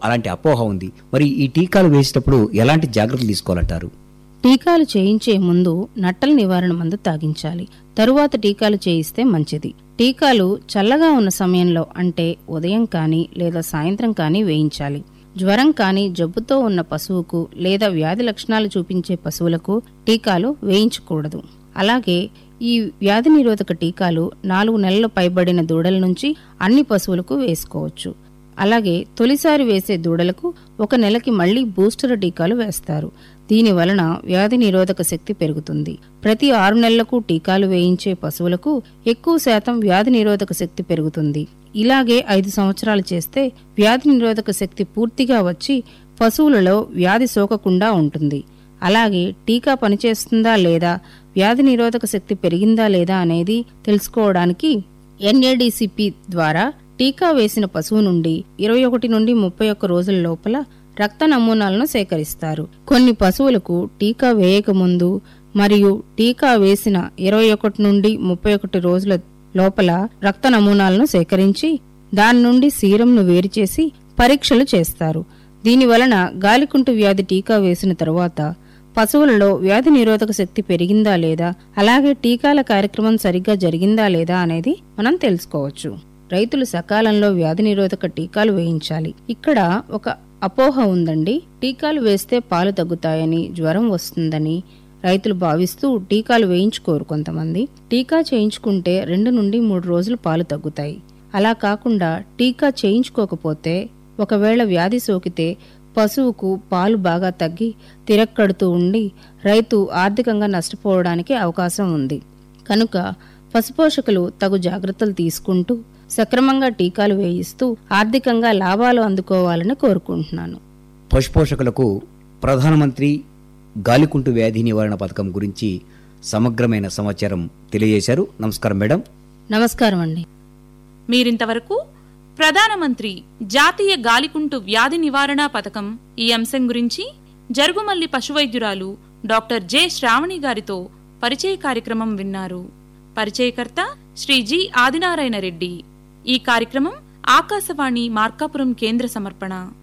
అలాంటి అపోహ ఉంది మరి ఈ టీకాలు వేసేటప్పుడు ఎలాంటి జాగ్రత్తలు తీసుకోవాలంటారు టీకాలు చేయించే ముందు నట్టల నివారణ మందు తాగించాలి తరువాత టీకాలు చేయిస్తే మంచిది టీకాలు చల్లగా ఉన్న సమయంలో అంటే ఉదయం కానీ లేదా సాయంత్రం కానీ వేయించాలి జ్వరం కానీ జబ్బుతో ఉన్న పశువుకు లేదా వ్యాధి లక్షణాలు చూపించే పశువులకు టీకాలు వేయించకూడదు అలాగే ఈ వ్యాధి నిరోధక టీకాలు నాలుగు నెలలు పైబడిన దూడల నుంచి అన్ని పశువులకు వేసుకోవచ్చు అలాగే తొలిసారి వేసే దూడలకు ఒక నెలకి మళ్లీ బూస్టర్ టీకాలు వేస్తారు దీని వలన వ్యాధి నిరోధక శక్తి పెరుగుతుంది ప్రతి ఆరు నెలలకు టీకాలు వేయించే పశువులకు ఎక్కువ శాతం వ్యాధి నిరోధక శక్తి పెరుగుతుంది ఇలాగే ఐదు సంవత్సరాలు చేస్తే వ్యాధి నిరోధక శక్తి పూర్తిగా వచ్చి పశువులలో వ్యాధి సోకకుండా ఉంటుంది అలాగే టీకా పనిచేస్తుందా లేదా వ్యాధి నిరోధక శక్తి పెరిగిందా లేదా అనేది తెలుసుకోవడానికి ఎన్ఏడిసిపి ద్వారా టీకా వేసిన పశువు నుండి ఇరవై ఒకటి నుండి ముప్పై ఒక్క రోజుల లోపల రక్త నమూనాలను సేకరిస్తారు కొన్ని పశువులకు టీకా వేయకముందు మరియు టీకా వేసిన ఇరవై ఒకటి నుండి ముప్పై ఒకటి రోజుల లోపల రక్త నమూనాలను సేకరించి దాని నుండి సీరంను వేరు చేసి పరీక్షలు చేస్తారు దీని వలన గాలికుంటు వ్యాధి టీకా వేసిన తరువాత పశువులలో వ్యాధి నిరోధక శక్తి పెరిగిందా లేదా అలాగే టీకాల కార్యక్రమం సరిగ్గా జరిగిందా లేదా అనేది మనం తెలుసుకోవచ్చు రైతులు సకాలంలో వ్యాధి నిరోధక టీకాలు వేయించాలి ఇక్కడ ఒక అపోహ ఉందండి టీకాలు వేస్తే పాలు తగ్గుతాయని జ్వరం వస్తుందని రైతులు భావిస్తూ టీకాలు వేయించుకోరు కొంతమంది టీకా చేయించుకుంటే రెండు నుండి మూడు రోజులు పాలు తగ్గుతాయి అలా కాకుండా టీకా చేయించుకోకపోతే ఒకవేళ వ్యాధి సోకితే పశువుకు పాలు బాగా తగ్గి తిరక్కడుతూ ఉండి రైతు ఆర్థికంగా నష్టపోవడానికి అవకాశం ఉంది కనుక పశుపోషకులు తగు జాగ్రత్తలు తీసుకుంటూ సక్రమంగా టీకాలు వేయిస్తూ ఆర్థికంగా లాభాలు అందుకోవాలని కోరుకుంటున్నాను పశుపోషకులకు ప్రధానమంత్రి గాలికుంటు వ్యాధి నివారణ పథకం గురించి సమగ్రమైన సమాచారం తెలియజేశారు నమస్కారం మేడం నమస్కారం అండి మీరింతవరకు ప్రధానమంత్రి జాతీయ గాలికుంటు వ్యాధి నివారణ పథకం ఈ అంశం గురించి జరుగుమల్లి పశువైద్యురాలు డాక్టర్ జె శ్రావణి గారితో పరిచయ కార్యక్రమం విన్నారు పరిచయకర్త శ్రీ జి ఆదినారాయణ రెడ్డి ఈ కార్యక్రమం ఆకాశవాణి మార్కాపురం కేంద్ర సమర్పణ